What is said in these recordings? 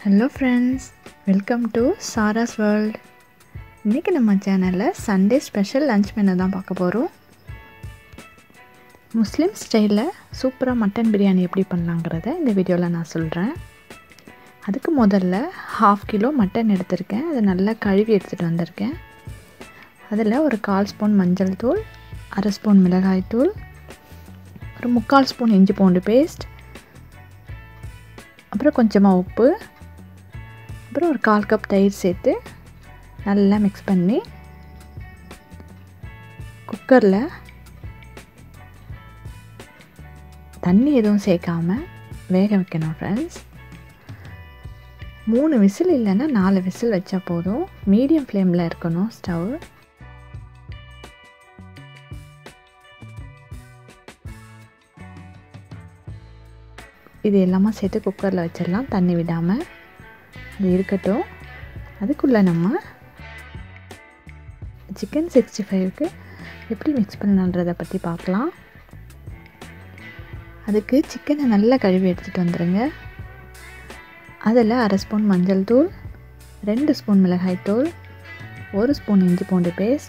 hello friends welcome to Sara's world இன்றைக்கி நம்ம சேனலில் சண்டே ஸ்பெஷல் லஞ்ச் மெனு தான் பார்க்க போகிறோம் முஸ்லீம் ஸ்டைலில் சூப்பராக மட்டன் பிரியாணி எப்படி பண்ணலாங்கிறத இந்த வீடியோவில் நான் சொல்கிறேன் அதுக்கு முதல்ல ஹாஃப் கிலோ மட்டன் எடுத்திருக்கேன் அதை நல்லா கழுவி எடுத்துகிட்டு வந்திருக்கேன் அதில் ஒரு கால் ஸ்பூன் மஞ்சள் தூள் அரை ஸ்பூன் மிளகாய் தூள் ஒரு முக்கால் ஸ்பூன் இஞ்சி பூண்டு பேஸ்ட் அப்புறம் கொஞ்சமாக உப்பு அப்புறம் ஒரு கால் கப் தயிர் சேர்த்து நல்லா மிக்ஸ் பண்ணி குக்கரில் தண்ணி எதுவும் சேர்க்காம வேக வைக்கணும் ஃப்ரெண்ட்ஸ் மூணு விசில் இல்லைன்னா நாலு விசில் வச்சா போதும் மீடியம் ஃப்ளேமில் இருக்கணும் ஸ்டவ் இது எல்லாமே சேர்த்து குக்கரில் வச்சிடலாம் தண்ணி விடாமல் அது இருக்கட்டும் அதுக்குள்ளே நம்ம சிக்கன் சிக்ஸ்டி ஃபைவ்க்கு எப்படி மிக்ஸ் பண்ணலான்றதை பற்றி பார்க்கலாம் அதுக்கு சிக்கனை நல்லா கழுவி எடுத்துகிட்டு வந்துடுங்க அதில் அரை ஸ்பூன் மஞ்சள் தூள் ரெண்டு ஸ்பூன் மிளகாய் தூள் ஒரு ஸ்பூன் இஞ்சி பூண்டு பேஸ்ட்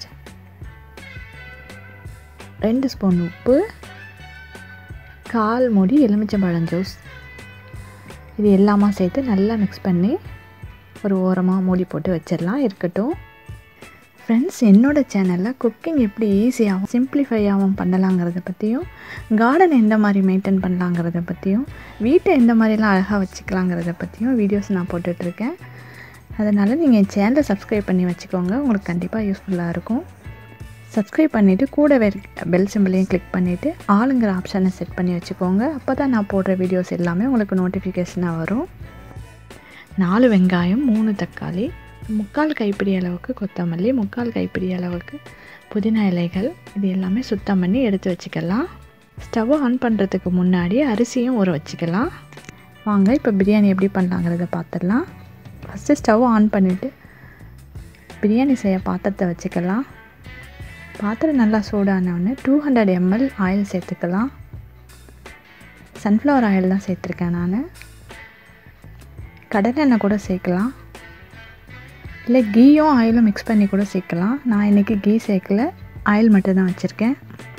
ரெண்டு ஸ்பூன் உப்பு கால் மூடி எலுமிச்சம்பழம் ஜூஸ் இது எல்லாமே சேர்த்து நல்லா மிக்ஸ் பண்ணி ஒரு ஓரமாக மூடி போட்டு வச்சிடலாம் இருக்கட்டும் ஃப்ரெண்ட்ஸ் என்னோடய சேனலில் குக்கிங் எப்படி ஈஸியாகவும் சிம்பிளிஃபையாகவும் பண்ணலாங்கிறத பற்றியும் கார்டன் எந்த மாதிரி மெயின்டைன் பண்ணலாங்கிறத பற்றியும் வீட்டை எந்த மாதிரிலாம் அழகாக வச்சுக்கலாங்கிறத பற்றியும் வீடியோஸ் நான் போட்டுட்ருக்கேன் அதனால் நீங்கள் என் சேனலை சப்ஸ்கிரைப் பண்ணி வச்சுக்கோங்க உங்களுக்கு கண்டிப்பாக யூஸ்ஃபுல்லாக இருக்கும் சப்ஸ்கிரைப் பண்ணிவிட்டு கூடவே பெல் சிம்பிளையும் கிளிக் பண்ணிவிட்டு ஆளுங்கிற ஆப்ஷனை செட் பண்ணி வச்சுக்கோங்க அப்போ தான் நான் போடுற வீடியோஸ் எல்லாமே உங்களுக்கு நோட்டிஃபிகேஷனாக வரும் நாலு வெங்காயம் மூணு தக்காளி முக்கால் கைப்பிடி அளவுக்கு கொத்தமல்லி முக்கால் கைப்பிடி அளவுக்கு புதினா இலைகள் இது எல்லாமே சுத்தம் பண்ணி எடுத்து வச்சுக்கலாம் ஸ்டவ் ஆன் பண்ணுறதுக்கு முன்னாடி அரிசியும் ஊற வச்சுக்கலாம் வாங்க இப்போ பிரியாணி எப்படி பண்ணலாங்கிறத பார்த்துடலாம் ஃபஸ்ட்டு ஸ்டவ் ஆன் பண்ணிவிட்டு பிரியாணி செய்ய பாத்திரத்தை வச்சுக்கலாம் பாத்திரம் நல்லா சூடானவுடனே டூ ஹண்ட்ரட் எம்எல் ஆயில் சேர்த்துக்கலாம் சன்ஃப்ளவர் ஆயில் தான் சேர்த்துருக்கேன் நான் கடலெண்ணெய் கூட சேர்க்கலாம் இல்லை கீயும் ஆயிலும் மிக்ஸ் பண்ணி கூட சேர்க்கலாம் நான் இன்றைக்கி கீ சேர்க்கல ஆயில் மட்டும் தான் வச்சுருக்கேன்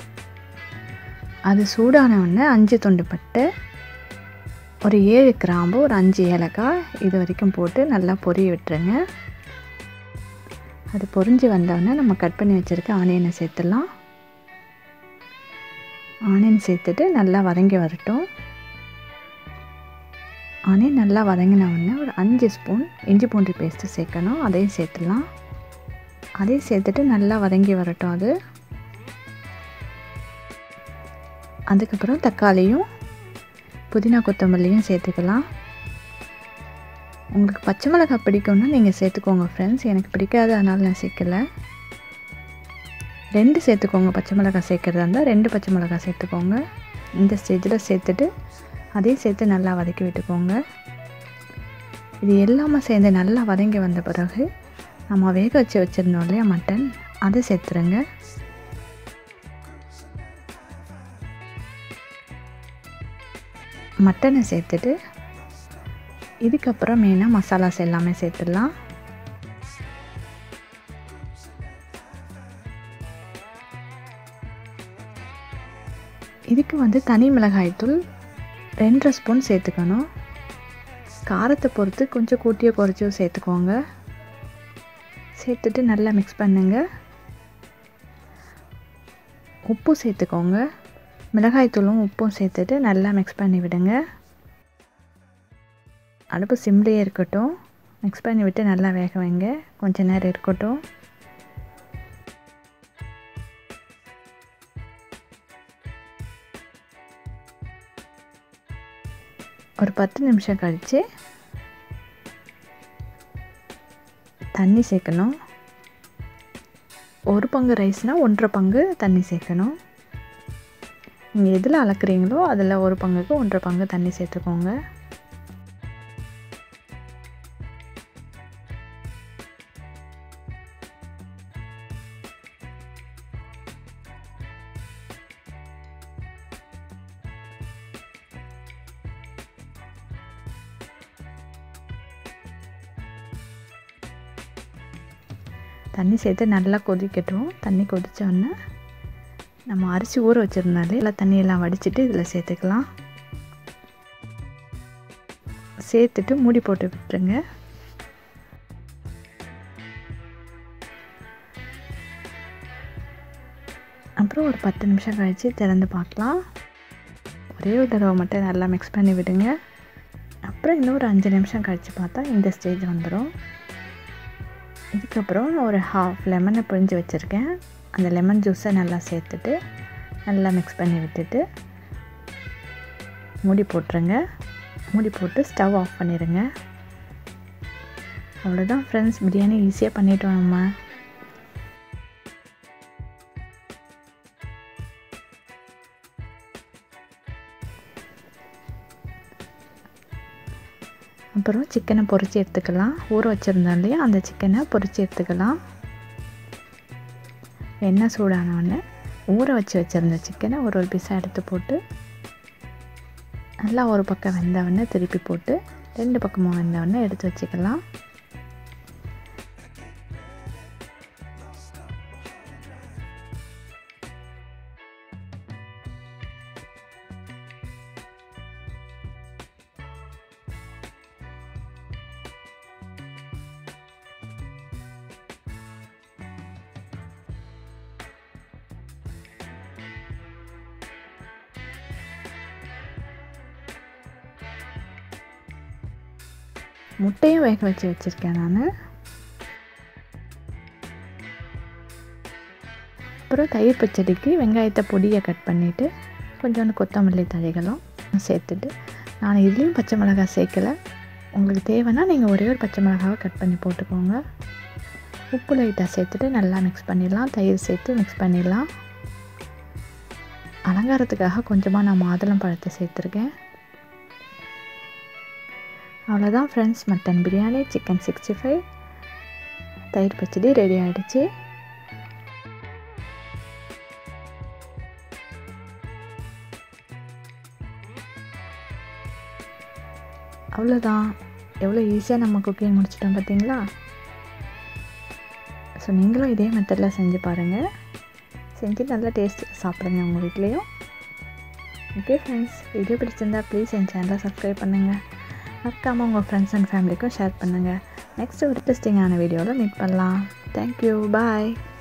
அது சூடானவுடனே அஞ்சு துண்டு பட்டு ஒரு ஏழு கிராம்பு ஒரு அஞ்சு ஏலக்காய் இது வரைக்கும் போட்டு நல்லா பொரிய விட்டுருங்க அது பொரிஞ்சு வந்தோடனே நம்ம கட் பண்ணி வச்சுருக்க ஆனியனை சேர்த்துடலாம் ஆனியன் சேர்த்துட்டு நல்லா வதங்கி வரட்டும் ஆனியன் நல்லா வதங்கின உடனே ஒரு அஞ்சு ஸ்பூன் இஞ்சி பூண்டு பேஸ்ட்டு சேர்க்கணும் அதையும் சேர்த்துடலாம் அதையும் சேர்த்துட்டு நல்லா வதங்கி வரட்டும் அது அதுக்கப்புறம் தக்காளியும் புதினா கொத்தமல்லியும் சேர்த்துக்கலாம் உங்களுக்கு பச்சை மிளகாய் பிடிக்கும்னா நீங்கள் சேர்த்துக்கோங்க ஃப்ரெண்ட்ஸ் எனக்கு பிடிக்காது அதனால் நான் சேர்க்கல ரெண்டு சேர்த்துக்கோங்க பச்சை மிளகாய் சேர்க்குறதா இருந்தால் ரெண்டு பச்சை மிளகாய் சேர்த்துக்கோங்க இந்த ஸ்டேஜில் சேர்த்துட்டு அதையும் சேர்த்து நல்லா வதக்கி விட்டுக்கோங்க இது எல்லாமே சேர்ந்து நல்லா வதங்கி வந்த பிறகு நம்ம வேக வச்சு வச்சுருந்தோம் இல்லையா மட்டன் அதை சேர்த்துருங்க மட்டனை சேர்த்துட்டு இதுக்கப்புறம் மெயினாக மசாலாஸ் எல்லாமே சேர்த்துடலாம் இதுக்கு வந்து தனி மிளகாய்த்தூள் ரெண்டரை ஸ்பூன் சேர்த்துக்கணும் காரத்தை பொறுத்து கொஞ்சம் கூட்டியோ குறைச்சியோ சேர்த்துக்கோங்க சேர்த்துட்டு நல்லா மிக்ஸ் பண்ணுங்க உப்பு சேர்த்துக்கோங்க மிளகாய்த்தூளும் உப்பும் சேர்த்துட்டு நல்லா மிக்ஸ் பண்ணி விடுங்க அடுப்பு சிம்லேயே இருக்கட்டும் மிக்ஸ் பண்ணி விட்டு நல்லா வேக வைங்க கொஞ்ச நேரம் இருக்கட்டும் ஒரு பத்து நிமிஷம் கழித்து தண்ணி சேர்க்கணும் ஒரு பங்கு ரைஸ்னால் ஒன்றரை பங்கு தண்ணி சேர்க்கணும் நீங்கள் எதில் அளக்குறீங்களோ அதில் ஒரு பங்குக்கு ஒன்றரை பங்கு தண்ணி சேர்த்துக்கோங்க தண்ணி சேர்த்து நல்லா கொதிக்கட்டும் தண்ணி கொதித்தோடனே நம்ம அரிசி ஊற வச்சுருந்தாலே எல்லாம் தண்ணியெல்லாம் வடிச்சிட்டு இதில் சேர்த்துக்கலாம் சேர்த்துட்டு மூடி போட்டு விட்டுருங்க அப்புறம் ஒரு பத்து நிமிஷம் கழித்து திறந்து பார்க்கலாம் ஒரே ஒரு தடவை மட்டும் நல்லா மிக்ஸ் பண்ணி விடுங்க அப்புறம் இன்னும் ஒரு அஞ்சு நிமிஷம் கழித்து பார்த்தா இந்த ஸ்டேஜ் வந்துடும் இதுக்கப்புறம் நான் ஒரு ஹாஃப் லெமனை பிழிஞ்சு வச்சுருக்கேன் அந்த லெமன் ஜூஸை நல்லா சேர்த்துட்டு நல்லா மிக்ஸ் பண்ணி விட்டுட்டு மூடி போட்டுருங்க மூடி போட்டு ஸ்டவ் ஆஃப் பண்ணிடுங்க அவ்வளோதான் ஃப்ரெண்ட்ஸ் பிரியாணி ஈஸியாக பண்ணிட்டோம் நம்ம அப்புறம் சிக்கனை பொரித்து எடுத்துக்கலாம் ஊற வச்சுருந்தோம் இல்லையா அந்த சிக்கனை பொரித்து எடுத்துக்கலாம் எண்ணெய் சூடானவுடனே ஊற வச்சு வச்சுருந்த சிக்கனை ஒரு ஒரு பீஸாக எடுத்து போட்டு நல்லா ஒரு பக்கம் வெந்தவுடனே திருப்பி போட்டு ரெண்டு பக்கமும் வெந்தவுடனே எடுத்து வச்சுக்கலாம் முட்டையும் வேக வச்சு வச்சுருக்கேன் நான் அப்புறம் தயிர் பச்சடிக்கு வெங்காயத்தை பொடியை கட் பண்ணிவிட்டு கொஞ்சோண்டு கொத்தமல்லி தழைகளும் சேர்த்துட்டு நான் இதுலேயும் பச்சை மிளகாய் சேர்க்கலை உங்களுக்கு தேவைன்னா நீங்கள் ஒரே ஒரு பச்சை மிளகாவை கட் பண்ணி போட்டுக்கோங்க உப்பு லைட்டாக சேர்த்துட்டு நல்லா மிக்ஸ் பண்ணிடலாம் தயிர் சேர்த்து மிக்ஸ் பண்ணிடலாம் அலங்காரத்துக்காக கொஞ்சமாக நான் மாதுளம் பழத்தை சேர்த்துருக்கேன் அவ்வளோதான் friends mutton biryani chicken sixty five தயிர் பச்சடி ரெடி ஆகிடுச்சு அவ்வளோதான் எவ்வளோ ஈஸியாக நம்ம குக்கிங் முடிச்சிட்டோம் பார்த்தீங்களா ஸோ நீங்களும் இதே மெத்தடில் செஞ்சு பாருங்கள் செஞ்சு நல்லா டேஸ்ட் சாப்பிடுங்க உங்கள் வீட்லேயும் ஓகே ஃப்ரெண்ட்ஸ் வீடியோ பிடிச்சிருந்தா ப்ளீஸ் என் சேனலை சப்ஸ்கிரைப் பண்ணுங்கள் மறக்காமல் உங்கள் ஃப்ரெண்ட்ஸ் அண்ட் ஃபேமிலிக்கும் ஷேர் பண்ணுங்கள் நெக்ஸ்ட் ஒரு இன்ட்ரெஸ்டிங்கான வீடியோவில் மீட் பண்ணலாம் தேங்க்யூ பாய்